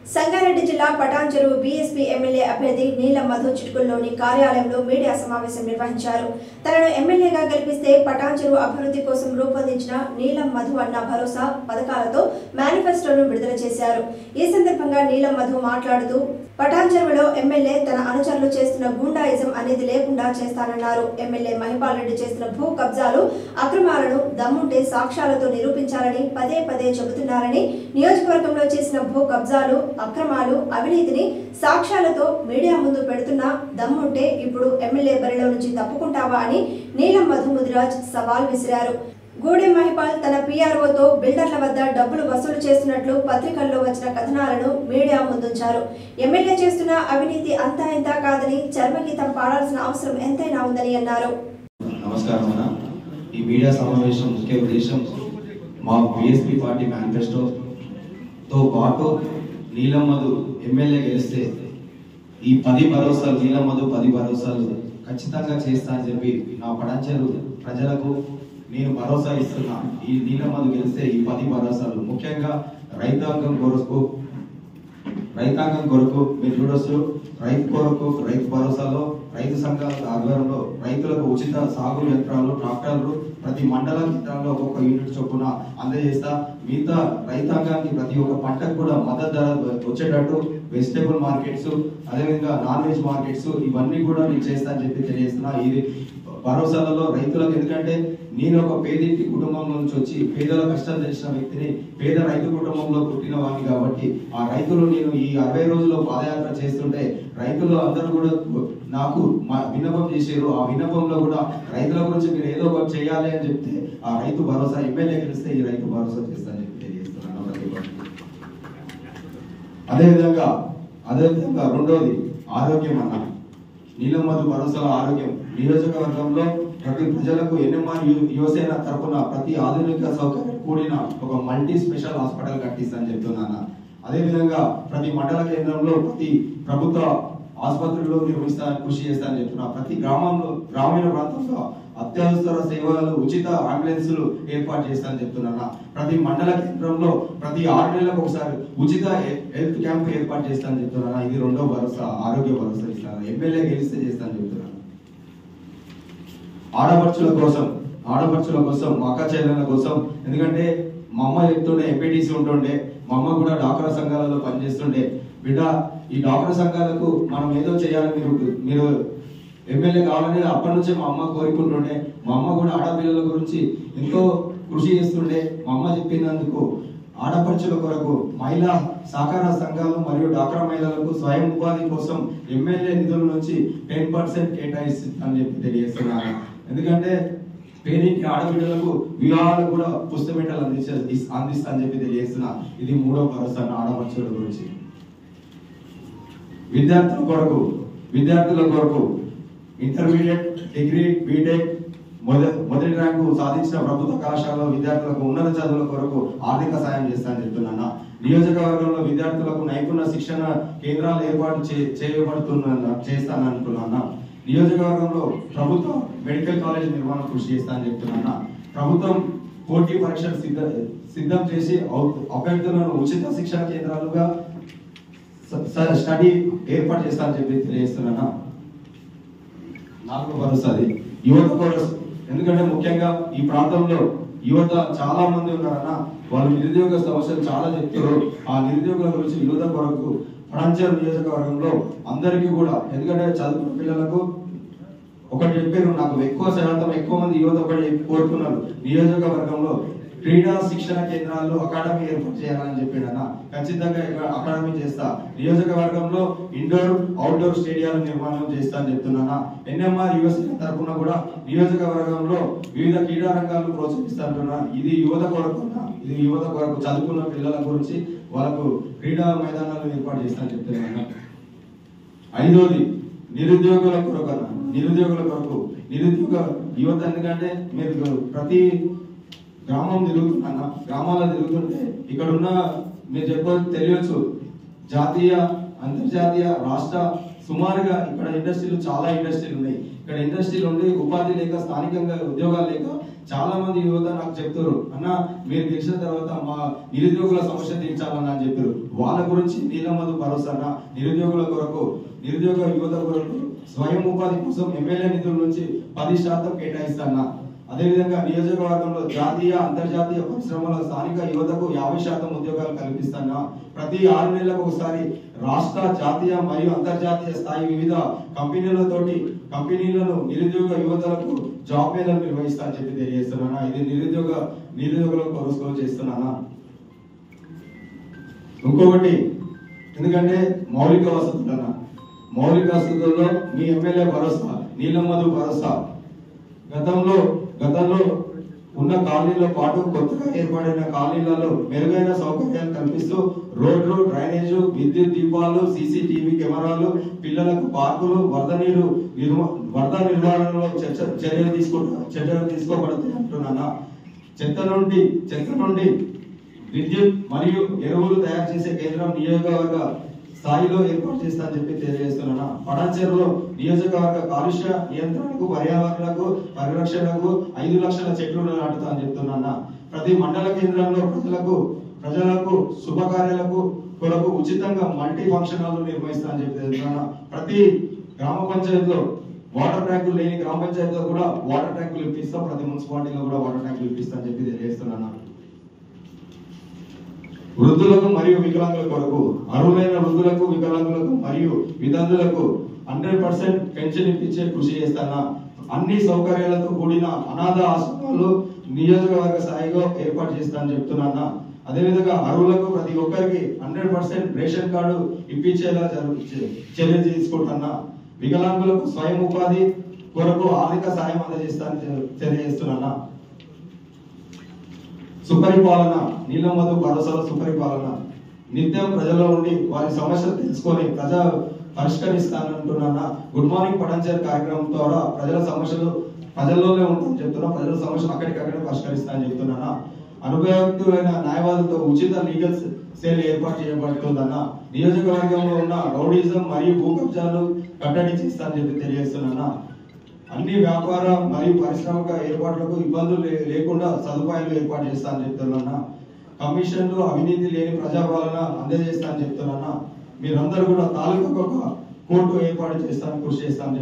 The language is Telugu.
సంగారెడ్డి జిల్లా పటాన్చెరు బీఎస్పీ ఎమ్మెల్యే అభ్యర్థి నీలం మధు చిట్కుల్లోని కార్యాలయంలో మీడియా సమావేశం నిర్వహించారు తనను ఎమ్మెల్యేగా గెలిపిస్తే పటాన్చెరు అభివృద్ధి కోసం రూపొందించిన నీలం మధు అన్న భరోసా పథకాలతో మేనిఫెస్టోను విడుదల చేశారు ఈ సందర్భంగా నీలం మధు మాట్లాడుతూ పటాన్చెరువులో ఎమ్మెల్యే తన అనుచరులు చేస్తున్న గూండాయిజం అనేది లేకుండా చేస్తానన్నారు ఎమ్మెల్యే మహిపాల్ రెడ్డి చేస్తున్న భూ కబ్జాలు అక్రమాలను దమ్ముంటే సాక్ష్యాలతో నిరూపించాలని పదే పదే చెబుతున్నారని నియోజకవర్గంలో చేసిన భూ కబ్జాలు అక్రమాలు అవినీతిని సాక్ష్యాలతో మీడియా ముందు పెడుతున్నా దమ్ముంటే ఇప్పుడు ఎమ్మెల్యే బరిలో నుంచి తప్పుకుంటావా అని నీలం మధు ముదిరాజ్ సవాల్ విసిరారు గూడెం మహిపాల్ తన పీఆర్ఓతో బిల్డర్ల వద్ద డబ్బులు వసూలు చేస్తున్నట్లు పత్రికల్లో వచ్చిన కథనాలను మీడియా ముందుంచారు ఎమ్మెల్యే చేస్తున్న అవినీతి అంతా ఇంతా కాదని చర్మగీతం పాడాల్సిన అవసరం ఎంతైనా ఉందని అన్నారు నమస్కారం అన్న ఈ మీడియా సమావేశం ముఖ్య ఉద్దేశం మా బిఎస్పీ పార్టీ మేనిఫెస్టోతో పాటు నీలం మధు ఎమ్మెల్యే గెలిస్తే ఈ పది భరోసాలు నీలం మధు పది భరోసాలు ఖచ్చితంగా చేస్తా అని చెప్పి నా పడంచెలు ప్రజలకు నేను భరోసా ఇస్తున్నా ఈ నీలం మధు గెలిస్తే ఈ పది భరోసాలు ముఖ్యంగా రైతాంగం కొరకు రైతాంగం కొరకు మీరు చూడొచ్చు రైతు కొరకు రైతు భరోసాలో రైతు సంఘాల ఆధ్వర్యంలో రైతులకు ఉచిత సాగు యంత్రాలు ట్రాక్టర్లు ప్రతి మండల కేంద్రాల్లో ఒక్కొక్క యూనిట్ చొప్పున అందజేస్తా మిగతా రైతాంగానికి ప్రతి ఒక్క పంటకు కూడా మద్దతు ధర వచ్చేటట్టు వెజిటేబుల్ మార్కెట్స్ అదేవిధంగా నాన్ వెజ్ మార్కెట్స్ ఇవన్నీ కూడా నేను చేస్తా అని చెప్పి తెలియజేస్తున్నా ఇది భరోసాలలో రైతులకు ఎందుకంటే నేను ఒక పేదింటి కుటుంబం నుంచి వచ్చి పేదల కష్టం తెలిసిన వ్యక్తిని పేద రైతు కుటుంబంలో పుట్టిన వాడిని కాబట్టి ఆ రైతులు నేను ఈ అరవై రోజుల్లో పాదయాత్ర చేస్తుంటే రైతులు అందరూ కూడా నాకు మా విన్నపం చేశారు ఆ విన్నపంలో కూడా రైతుల గురించి మీరు ఏదో ఒకటి చేయాలి అని చెప్తే ఆ రైతు భరోసా ఎమ్మెల్యే గెలిస్తే ఈ రైతు భరోసా చేస్తానని చెప్పి తెలియజేస్తున్నాను ప్రతి ఒక్కరికి. అదేవిధంగా అదేవిధంగా రెండోది ఆరోగ్యం అన్న నీలమధు భరోసాల ఆరోగ్యం నియోజకవర్గంలో ప్రతి ప్రజలకు ఎన్ఎంఆర్ యువసేన తరపున ప్రతి ఆధునిక సౌకర్యం కూడిన ఒక మల్టీ స్పెషల్ హాస్పిటల్ కట్టిస్తానని చెప్తున్నాను అదేవిధంగా ప్రతి మండల కేంద్రంలో ప్రతి ప్రభుత్వ ఆసుపత్రుల్లో నిర్వహిస్తా కృషి చేస్తానని చెప్తున్నా ప్రతి గ్రామంలో గ్రామీణ ప్రాంతంలో అత్యవసర సేవలు ఉచిత అంబులెన్సులు ఏర్పాటు చేస్తానని చెప్తున్నా ప్రతి మండల కేంద్రంలో ప్రతి ఆరు నెలలకు ఒకసారి ఉచిత హె- హెల్త్ క్యాంప్ ఏర్పాటు చేస్తానని చెప్తున్నా ఇది రెండో భరోసా ఆరోగ్య భరోసా ఇస్తాను ఎమ్మెల్యే గెలిస్తే చేస్తానని చెప్తున్నాను ఆడపడుచుల కోసం ఆడపడుచుల కోసం మా అక్క చెల్లెల కోసం ఎందుకంటే మా అమ్మ చెప్తుండే ఎంపీటీసీ ఉంటుండే మా అమ్మ కూడా డాక్రా సంఘాలలో పనిచేస్తుండే బిడ్డ ఈ డాక్రా సంఘాలకు మనం ఏదో చేయాలని మీరు మీరు ఎమ్మెల్యే కావాలని అప్పటి నుంచే మా అమ్మ కోరుకుంటుండే మా అమ్మ కూడా ఆడపిల్లల గురించి ఎంతో కృషి చేస్తుండే మా అమ్మ చెప్పినందుకు ఆడపడుచుల కొరకు మహిళా సహకార సంఘాలు మరియు డాక్రా మహిళలకు స్వయం ఉపాధి కోసం ఎమ్మెల్యే నిధుల నుంచి టెన్ పర్సెంట్ కేటాయిస్తుందని చెప్పి తెలియజేస్తున్నాను ఎందుకంటే పేరింటి ఆడబిడ్డలకు వివాహాలు కూడా పుస్తమెటలు అందించే ఇస్- అందిస్తా అని చెప్పి తెలియజేస్తున్నా ఇది మూడో భరోసా ఆడపడుచుల గురించి విద్యార్థుల కొరకు విద్యార్థుల కొరకు ఇంటర్మీడియట్ డిగ్రీ బీటెక్ మొదటి మొదటి ర్యాంకు సాధించిన ప్రభుత్వ కళాశాలలో విద్యార్థులకు ఉన్నత చదువుల కొరకు ఆర్థిక సాయం చేస్తానని చెప్తున్నాను నియోజకవర్గంలో విద్యార్థులకు నైపుణ్య శిక్షణ కేంద్రాలు ఏర్పాటు చే- చేయబడుతున్నా చేస్తానని అంటున్నాను నియోజకవర్గంలో ప్రభుత్వ మెడికల్ కాలేజ్ నిర్మాణం కృషి చేస్తానని చెప్తున్నాను ప్రభుత్వం పోటీ పరీక్షలు సిద్ధ సిద్ధం చేసి ఔ- అభ్యర్థులను ఉచిత శిక్షణ కేంద్రాలుగా స- స- స్టడీ ఏర్పాటు చేస్తానని చెప్పి తెలియజేస్తున్నాను నాలుగో భరోసాది యువత భరోసా ఎందుకంటే ముఖ్యంగా ఈ ప్రాంతంలో యువత చాలా మంది ఉన్నారన్న వాళ్ళు నిరుద్యోగ సమస్యలు చాలా చెప్తారు ఆ నిరుద్యోగుల గురించి యువత కొరకు పడంచేరు నియోజకవర్గంలో అందరికీ కూడా ఎందుకంటే చదువుకున్న పిల్లలకు ఒకటి చెప్పారు నాకు ఎక్కువ శాతం ఎక్కువ మంది యువత ఒకటి కోరుకున్నారు నియోజకవర్గంలో క్రీడా శిక్షణ కేంద్రాల్లో అకాడమీ ఏర్పాటు చేయాలని చెప్పాడన్న ఖచ్చితంగా ఇక్కడ అకాడమీ చేస్తా నియోజకవర్గంలో ఇండోర్ అవుట్డోర్ స్టేడియాల నిర్మాణం చేస్తా అని చెప్తున్నానా ఎన్ఎంఆర్ యువసేన తరపున కూడా నియోజకవర్గంలో వివిధ క్రీడా రంగాలను ప్రోత్సహిస్తా అంటున్నా ఇది యువత కొరకు అన్న. ఇది యువత కొరకు చదువుకున్న పిల్లల గురించి వాళ్ళకు క్రీడా మైదానాలు ఏర్పాటు చేస్తా అని చెప్తున్నాను ఐదోది నిరుద్యోగుల కొరకు అన్న నిరుద్యోగుల కొరకు నిరుద్యోగ యువత ఎందుకంటే మీరు ప్రతి గ్రామం తిరుగుతున్నా గ్రామాల్లో తిరుగుతుంటే ఇక్కడ ఉన్న మీరు చెప్ప తెలియచ్చు జాతీయ అంతర్జాతీయ రాష్ట్ర సుమారుగా ఇక్కడ ఇండస్ట్రీలు చాలా ఇండస్ట్రీలు ఉన్నాయి ఇక్కడ ఇండస్ట్రీలు ఉండి ఉపాధి లేక స్థానికంగా ఉద్యోగాలు లేక చాలా మంది యువత నాకు చెప్తారు అన్న మీరు గెలిచిన తర్వాత మా నిరుద్యోగుల సమస్య తీర్చాలన్న అని చెప్పారు వాళ్ళ గురించి నీలమధు భరోసా అన్న నిరుద్యోగుల కొరకు నిరుద్యోగ యువత కొరకు స్వయం ఉపాధి కోసం ఎమ్మెల్యే నిధుల నుంచి పది శాతం కేటాయిస్తానా అదేవిధంగా నియోజకవర్గంలో జాతీయ అంతర్జాతీయ పరిశ్రమల స్థానిక యువతకు యాభై శాతం ఉద్యోగాలు కల్పిస్తానా ప్రతి ఆరు నెలలకు ఒకసారి రాష్ట్ర జాతీయ మరియు అంతర్జాతీయ స్థాయి వివిధ కంపెనీలతోటి కంపెనీలను నిరుద్యోగ యువతలకు జాబ్ మేళలు నిర్వహిస్తా అని చెప్పి తెలియజేస్తున్నానా ఇది నిరుద్యోగ నిరుద్యోగులకు కొనుగోలు చేస్తున్నానా ఇంకొకటి ఎందుకంటే మౌలిక వసతులన్న మౌలిక వసతుల్లో మీ ఎమ్మెల్యే భరోసా నీలమ్మధు భరోసా గతంలో గతంలో ఉన్న కాలనీలో పాటు కొత్తగా ఏర్పడిన కాలనీలలో మెరుగైన సౌకర్యాలు కల్పిస్తూ రోడ్లు డ్రైనేజ్ విద్యుత్ దీపాలు సీసీటీవీ కెమెరాలు పిల్లలకు పార్కులు వరద నీరు నిర్మ- వరద నిర్వహణలో చర్చ- చర్యలు తీసుకుంటా చర్యలు తీసుకోబడుతుంది అంటున్నానా చెత్త నుండి చెత్త నుండి విద్యుత్ మరియు ఎరువులు తయారు చేసే కేంద్రం నియోజకవర్గ స్థాయిలో ఏర్పాటు చేస్తా అని చెప్పి తెలియజేస్తున్నాను పటాన్చెరులో నియోజకవర్గ కాలుష్య నియంత్రణకు పర్యావరణకు పరిరక్షణకు ఐదు లక్షల చెట్లు నాటుతా అని చెప్తున్నాను ప్రతి మండల కేంద్రంలో ప్రజలకు ప్రజలకు శుభకార్యాలకు కొరకు ఉచితంగా మల్టీ ఫంక్షన్ హాల్ నిర్వహిస్తా అని చెప్పి తెలుస్తున్నాను ప్రతి గ్రామ పంచాయతీలో వాటర్ ట్యాంకులు లేని గ్రామ పంచాయతీలో కూడా వాటర్ ట్యాంకులు ఇప్పిస్తాం ప్రతి మున్సిపాలిటీలో కూడా వాటర్ ట్యాంకులు ఇప్పిస్తా అని చెప్పి తెలియజేస్తున్నాను వృద్ధులకు మరియు వికలాంగుల కొరకు అర్హులైన వృద్ధులకు వికలాంగులకు మరియు వితంతులకు హండ్రెడ్ పర్సెంట్ పెన్షన్ ఇప్పించే కృషి చేస్తానా అన్ని సౌకర్యాలతో కూడిన అనాథ ఆశ్రమాలు నియోజకవర్గ స్థాయిలో ఏర్పాటు చేస్తానని చెప్తున్నానా అదేవిధంగా అర్హులకు ప్రతి ఒక్కరికి హండ్రెడ్ పర్సెంట్ రేషన్ కార్డు ఇప్పించేలా జరు- చే- చర్యలు తీసుకుంటున్నా వికలాంగులకు స్వయం ఉపాధి కొరకు ఆర్థిక సాయం అందజేస్తానని తెలియజేస్తున్నానా సుపరిపాలన నీలమధు భరోసాల సుపరిపాలన నిత్యం ప్రజల్లో ఉండి వారి సమస్యలు తెలుసుకొని ప్రజా పరిష్కరిస్తానంటున్నా గుడ్ మార్నింగ్ పడంచర్ కార్యక్రమం ద్వారా ప్రజల సమస్యలు ప్రజల్లోనే ఉంటాయని చెప్తున్నా ప్రజల సమస్యలు అక్కడికక్కడే పరిష్కరిస్తా అని చెప్తున్నానా అనుభవజ్ఞులైన న్యాయవాదులతో ఉచిత లీగల్ సేల్ ఏర్పాటు చేయబడుతుందన్న నియోజకవర్గంలో ఉన్న రౌడీజం మరియు భూ కబ్జాలు కట్టడి చేస్తానని చెప్పి తెలియజేస్తున్నానా అన్ని వ్యాపార మరియు పారిశ్రామిక ఏర్పాట్లకు ఇబ్బందులు లే- లేకుండా సదుపాయాలు ఏర్పాటు చేస్తా అని చెప్తున్నా కమిషన్లు అవినీతి లేని ప్రజాపాలన అందజేస్తా అని చెప్తున్నా మీరందరూ కూడా తాలూకాకు ఒక కోర్టు ఏర్పాటు చేస్తాను కృషి చేస్తాను